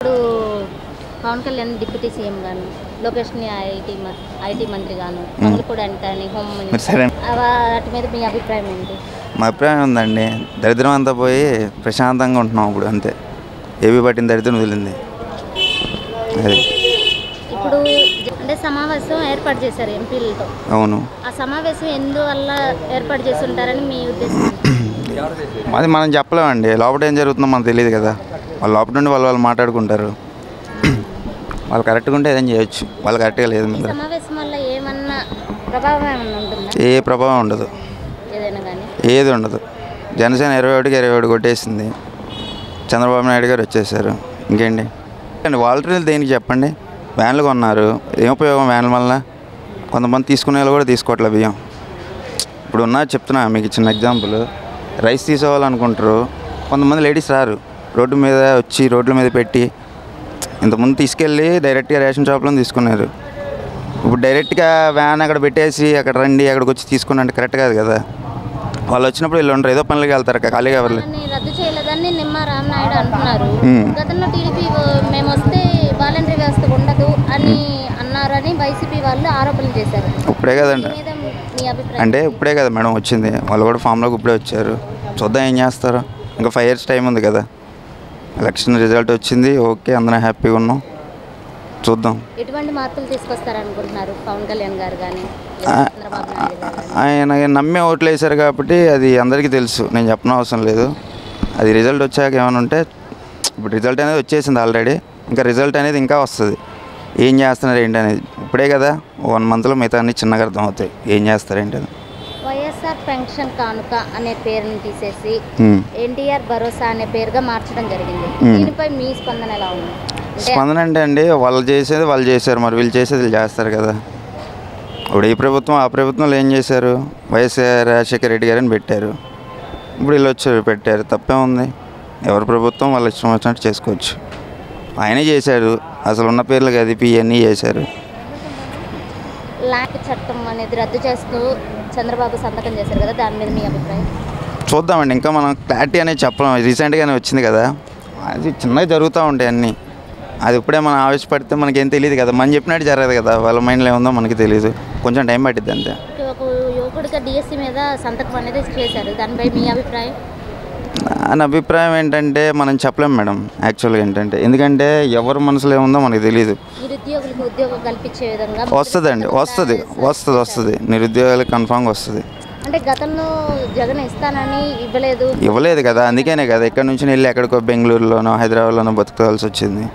ఇప్పుడు Pawan Kalyan deputy CM గాను లోకేష్ని ఐటీ ఐటీ మంత్రి గాను మంగళపూడి అంటాని హోమ్ మీరు మినిస్టర్ సరే ఆ వాటి మీద మీ అభిప్రాయం ఏంటి మా అభిప్రాయం ఉందండి దరిద్రం అంతా పోయి ప్రశాంతంగా ఉంటున్నాం ఇప్పుడు అంతే ఏవి పట్టిన దరిద్రం వదిలింది అది ఇప్పుడు అంటే సమావేశం ఏర్పాటు చేశారు ఎంపీలతో అవును ఆ సమావేశం ఎందువల్ల ఏర్పాటు చేసి ఉంటారని మీ ఉద్దేశం అది మనం చెప్పలేమండి లోపల ఏం జరుగుతుందో మనకు తెలియదు కదా వాళ్ళు లోపల నుండి వాళ్ళు వాళ్ళు మాట్లాడుకుంటారు వాళ్ళు కరెక్ట్గా ఉంటే ఏదైనా చేయొచ్చు వాళ్ళు కరెక్ట్గా లేదు ఈ మీద సమావేశం వల్ల ఏమన్నా ప్రభావం ఏమన్నా ఉంటుందా ఏ ప్రభావం ఉండదు ఏదైనా కానీ ఏది ఉండదు జనసేన ఇరవై ఒకటికి ఇరవై ఒకటి కొట్టేసింది చంద్రబాబు నాయుడు గారు వచ్చేసారు ఇంకేంటి అండి వాలంటీర్లు దేనికి చెప్పండి వ్యాన్లు కొన్నారు ఏం ఉపయోగం వ్యాన్ల వల్ల కొంతమంది తీసుకునే వాళ్ళు కూడా తీసుకోవట్లే బియ్యం ఇప్పుడు ఉన్న చెప్తున్నా మీకు చిన్న ఎగ్జాంపుల్ రైస్ తీసుకోవాలనుకుంటారు కొంతమంది లేడీస్ రారు రోడ్డు మీద వచ్చి రోడ్ల మీద పెట్టి ఇంతకుముందు తీసుకెళ్ళి డైరెక్ట్గా రేషన్ షాప్లో తీసుకున్నారు ఇప్పుడు డైరెక్ట్గా వ్యాన్ అక్కడ పెట్టేసి అక్కడ రండి అక్కడికి వచ్చి తీసుకుని అంటే కరెక్ట్ కాదు కదా వాళ్ళు వచ్చినప్పుడు వీళ్ళు ఉండరు ఏదో పనులకి వెళ్తారు ఖాళీగా ఎవరు దాన్ని రద్దు చేయలేదని నిమ్మ రామనాయుడు అంటున్నారు మ్మ్. గతంలో టీడీపీ మేము వస్తే వాలంటరీ వ్యవస్థ ఉండదు అని అన్నారని వైసీపీ వాళ్ళు ఆరోపణలు చేశారు ఇప్పుడే కదండి దీని మీద మీ అభిప్రాయం అంటే ఇప్పుడే కదా మేడం వచ్చింది వాళ్ళు కూడా ఫామ్లోకి ఇప్పుడే వచ్చారు చూద్దాం ఏం చేస్తారు ఇంకా ఫైవ్ ఇయర్స్ టైం ఉంది కదా ఎలక్షన్ రిజల్ట్ వచ్చింది ఓకే అందరం హ్యాపీగా ఉన్నాం చూద్దాం ఎటువంటి మార్పులు తీసుకొస్తారనుకుంటున్నారు పవన్ కళ్యాణ్ గారు కానీ ఆ- చంద్రబాబు నాయుడు గారు కానీ ఆయన నమ్మే ఓట్లు వేశారు కాబట్టి అది అందరికీ తెలుసు నేను చెప్పిన అవసరం లేదు అది రిజల్ట్ వచ్చాక ఏమైనా ఉంటే ఇప్పుడు రిజల్ట్ అనేది వచ్చేసింది ఆల్రెడీ ఇంకా రిజల్ట్ అనేది ఇంకా వస్తుంది ఏం చేస్తున్నారు ఏంటి అనేది ఇప్పుడే కదా వన్ మంత్లో మిగతా అన్ని చిన్నగా అర్థం అవుతాయి ఏం చేస్తారు ఏంటి అని వైఎస్ఆర్ పెన్షన్ కానుక అనే పేరుని తీసేసి ఉమ్. ఎన్టీఆర్ భరోసా అనే పేరుగా మార్చడం జరిగింది మ్మ్. దీనిపై మీ స్పందన ఎలా ఉంది అంటే స్పందన అంటే అండి వాళ్ళు చేసేది వాళ్ళు చేశారు మరి వీళ్ళు చేసేది వీళ్ళు చేస్తారు కదా ఇప్పుడు ఈ ప్రభుత్వం ఆ ప్రభుత్వంలో ఏం చేశారు వైఎస్ఆర్ రాజశేఖర రెడ్డి గారిని పెట్టారు ఇప్పుడు వీళ్ళు వచ్చారు పెట్టారు తప్పే ఉంది ఎవరి ప్రభుత్వం వాళ్ళు ఇష్టం వచ్చినట్టు చేసుకోవచ్చు ఆయనే చేశారు అసలు ఉన్న పేర్లు కదిపి ఇవన్నీ చేశారు ల్యాండ్ చట్టం అనేది రద్దు చేస్తూ చంద్రబాబు సంతకం చేశారు కదా దాని మీద మీ అభిప్రాయం చూద్దామండి ఇంకా మనం క్లారిటీ అనేది చెప్పలేం రీసెంట్గానే వచ్చింది కదా అది చిన్నగా జరుగుతూ ఉంటాయి అన్నీ అది ఇప్పుడే మనం ఆవేశపడితే మనకేం తెలియదు కదా మనం చెప్పినట్టు జరగదు కదా వాళ్ళ మైండ్లో ఏముందో మనకి తెలియదు కొంచెం టైం పట్టిద్ది అంతే ఒక యువకుడిగా డిఎస్సి మీద సంతకం అనేది చేశారు దానిపై మీ అభిప్రాయం నా అభిప్రాయం ఏంటంటే మనం చెప్పలేం మేడం యాక్చువల్గా ఏంటంటే ఎందుకంటే ఎవరి మనసులో ఏముందో మనకి తెలియదు నిరుద్యోగులకు ఉద్యోగం కల్పించే విధంగా వస్తుందండి వస్తుంది వస్తుంది వస్తుంది నిరుద్యోగాలకు కన్ఫామ్గా వస్తుంది అంటే గతంలో జగన్ ఇస్తానని ఇవ్వలేదు ఇవ్వలేదు కదా అందుకనే కదా ఇక్కడ నుంచి వెళ్ళి ఎక్కడికో బెంగళూరులోనో హైదరాబాద్లోనో బతుకోవాల్సి వచ్చింది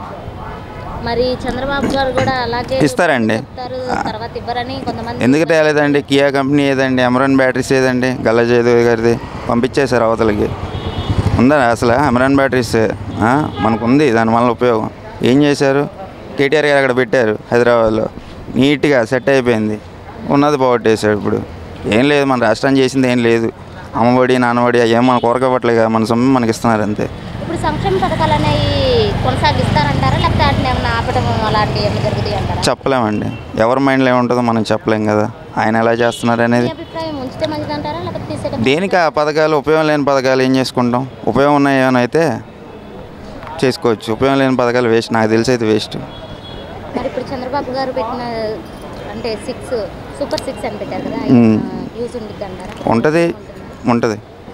మరి చంద్రబాబు గారు కూడా అలాగే ఇస్తారండి. చెప్తారు తర్వాత ఇవ్వరని కొంతమంది ఎందుకు తేలేదండి కియా కంపెనీ ఏదండి అమరాన్ బ్యాటరీస్ ఏదండి గల్లజేదు గారిది పంపించేశారు అవతలకి ఉందా అసలు అమరాన్ బ్యాటరీస్ ఆ, మనకు ఉంది దానివల్ల ఉపయోగం ఏం చేశారు కేటీఆర్ గారు అక్కడ పెట్టారు హైదరాబాద్లో నీట్గా సెట్ అయిపోయింది ఉన్నది పోగొట్టేశాడు ఇప్పుడు ఏం లేదు మన రాష్ట్రం చేసింది ఏం లేదు అమ్మఒడి నాన్నఒడి అయ్యేం మనకు కొరకబట్టలేదు కదా మన సొమ్ము మనకి ఇస్తున్నారు అంతే ఇప్పుడు సంక్షేమ పథకాలు అనేవి కొనసాగిస్తారంటారా లేకపోతే వాటిని ఏమైనా ఆపడం అలాంటివి ఏమైనా జరుగుతాయి అంటారా చెప్పలేమండి ఎవరి మైండ్లో ఏముంటుందో మనం చెప్పలేం కదా ఆయన ఎలా చేస్తున్నారు మీ అనేది అభిప్రాయం ఉంచితే మంచిదంటారా లేకపోతే తీసేయడం దేనికి ఆ పథకాలు ఉపయోగం లేని పథకాలు ఏం చేసుకుంటాం ఉపయోగం ఉన్నాయి ఏమైనా అయితే చేసుకోవచ్చు ఉపయోగం లేని పథకాలు వేస్ట్ నాకు తెలిసి అయితే వేస్ట్ మరి ఇప్పుడు చంద్రబాబు గారు పెట్టిన అంటే సిక్స్ సూపర్ సిక్స్ అని పెట్టారు కదా మ్మ్. యూజ్ ఉంటుంది అంటారా ఉంటుంది ఉంటుంది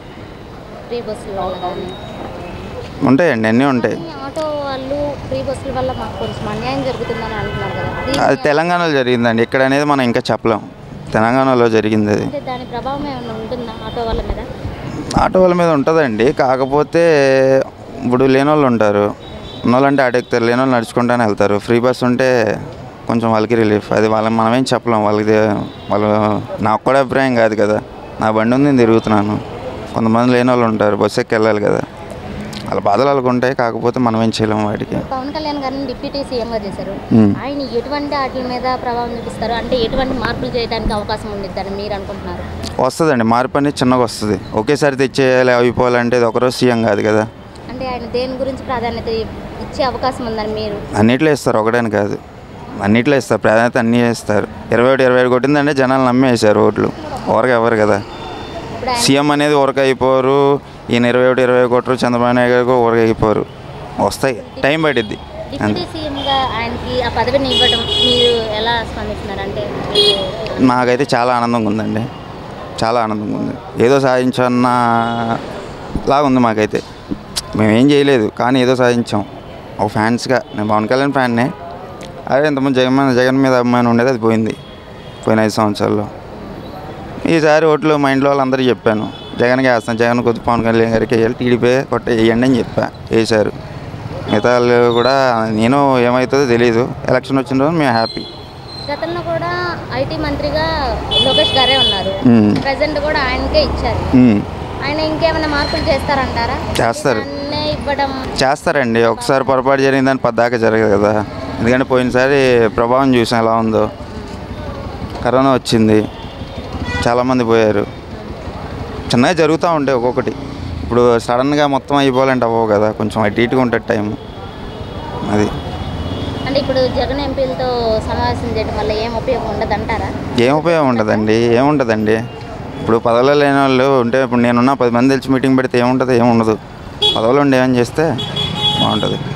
ఫ్రీ బస్సుల వల్ల కానీ ఉంటాయండి అన్నీ ఉంటాయి కానీ ఆటో వాళ్ళు ఫ్రీ బస్సుల వల్ల మాకు కొంచెం అన్యాయం జరుగుతుందని అంటున్నారు కదా అది దీన్ని- తెలంగాణలో జరిగిందండి ఇక్కడ అనేది మనం ఇంకా చెప్పలేం తెలంగాణలో జరిగింది అది అంటే దాని ప్రభావం ఏమైనా ఉంటుందా ఆటో వాళ్ళ మీద ఆటో వాళ్ళ మీద ఉంటుందండి కాకపోతే ఇప్పుడు లేని వాళ్ళు ఉంటారు ఉన్న వాళ్ళు అంటే ఆటో ఎక్కుతారు లేని వాళ్ళు నడుచుకుంటానే వెళ్తారు ఫ్రీ బస్ ఉంటే కొంచెం వాళ్ళకి రిలీఫ్ అది వాళ్ళకి మనమేం చెప్పలేం వాళ్ళకి వాళ్ళు నాకు కూడా అభిప్రాయం కాదు కదా నా బండి ఉంది నేను తిరుగుతున్నాను కొంతమంది లేని వాళ్ళు ఉంటారు బస్సు ఎక్కి వెళ్ళాలి కదా వాళ్ళ బాధలు వాళ్ళకు ఉంటాయి కాకపోతే మనం ఏం చేయలేము వాటికి పవన్ కళ్యాణ్ గారిని డిప్యూటీ సీఎంగా చేశారు మ్మ్. ఆయన ఎటువంటి వాటి మీద ప్రభావం చూపిస్తారు అంటే ఎటువంటి మార్పులు చేయడానికి అవకాశం ఉండిద్దని మీరు అనుకుంటున్నారు వస్తుందండి మార్పు అనేది చిన్నగా వస్తుంది ఒకేసారి తెచ్చేయాలి అయిపోవాలంటే ఇది ఒకరోజు సీఎం కాదు కదా అంటే ఆయన దేని గురించి ప్రాధాన్యత ఇచ్చే అవకాశం ఉందని మీరు అన్నిట్లో ఇస్తారు ఒకటని కాదు అన్నిట్లో ఇస్తారు ప్రాధాన్యత అన్నీ ఇస్తారు ఇరవై ఒకటి ఇరవై ఒకటి కొట్టిందంటే జనాలు నమ్మేశారు ఓట్లు ఊరక ఎవరు కదా ఇప్పుడు ఆయన సీఎం అనేది ఊరక అయిపోరు ఈయన ఇరవై ఒకటి ఇరవై కొట్టరు చంద్రబాబు నాయుడు గారికి ఊరక అయిపోరు వస్తాయి టైం పట్టిద్ది డిప్యూటీ సీఎంగా ఆయనకి ఆ పదవిని ఇవ్వడం మీరు ఎలా స్పందిస్తున్నారు అంటే మీరు నాకైతే చాలా ఆనందంగా ఉందండి చాలా ఆనందంగా ఉంది ఏదో సాధించన్న లాగా ఉంది మాకైతే మేము ఏం చేయలేదు కానీ ఏదో సాధించాం ఒక ఫ్యాన్స్గా నేను పవన్ కళ్యాణ్ ఫ్యాన్నే అదే ఇంతకుముందు జగన్ జగన్ మీద అభిమానం ఉండేది అది పోయింది పోయిన ఐదు సంవత్సరాల్లో ఈసారి ఓట్లు మా ఇంట్లో వాళ్ళందరికీ చెప్పాను జగన్కి వేస్తాను జగన్ కొద్ది పవన్ కళ్యాణ్ గారికి వేయాలి టీడీపీ కొట్ట వేయండి అని చెప్పా వేశారు మిగతా వాళ్ళు కూడా నేను ఏమవుతుందో తెలియదు ఎలక్షన్ వచ్చిన రోజు మేము హ్యాపీ గతంలో కూడా ఐటీ మంత్రిగా లోకేష్ గారే ఉన్నారు మ్మ్. ప్రజెంట్ కూడా ఆయనకే ఇచ్చారు మ్మ్. ఆయన ఇంకేమైనా మార్పులు చేస్తారంటారా చేస్తారు. దాన్నే ఇవ్వడం చేస్తారండి ఒకసారి పొరపాటు జరిగిందని పద్దాకా జరగదు కదా ఎందుకంటే పోయినసారి ప్రభావం చూసాం ఎలా ఉందో కరోనా వచ్చింది చాలామంది పోయారు చిన్నగా జరుగుతూ ఉంటాయి ఒక్కొక్కటి ఇప్పుడు సడన్గా మొత్తం అయిపోవాలంటే అవ్వవు కదా కొంచెం అటు ఇటుగా ఉంటుంది టైం అది అంటే ఇప్పుడు జగన్ ఎంపీలతో సమావేశం చేయడం వల్ల ఏం ఉపయోగం ఉండదంటారా ఏం ఉపయోగం ఉండదండి ఏముండదండి ఇప్పుడు పదవిలో లేని వాళ్ళు ఉంటే ఇప్పుడు నేనున్న పది మంది తెలిసి మీటింగ్ పెడితే ఏముంటుంది ఏముండదు పదవిలో ఉండి ఏమని చేస్తే బాగుంటుంది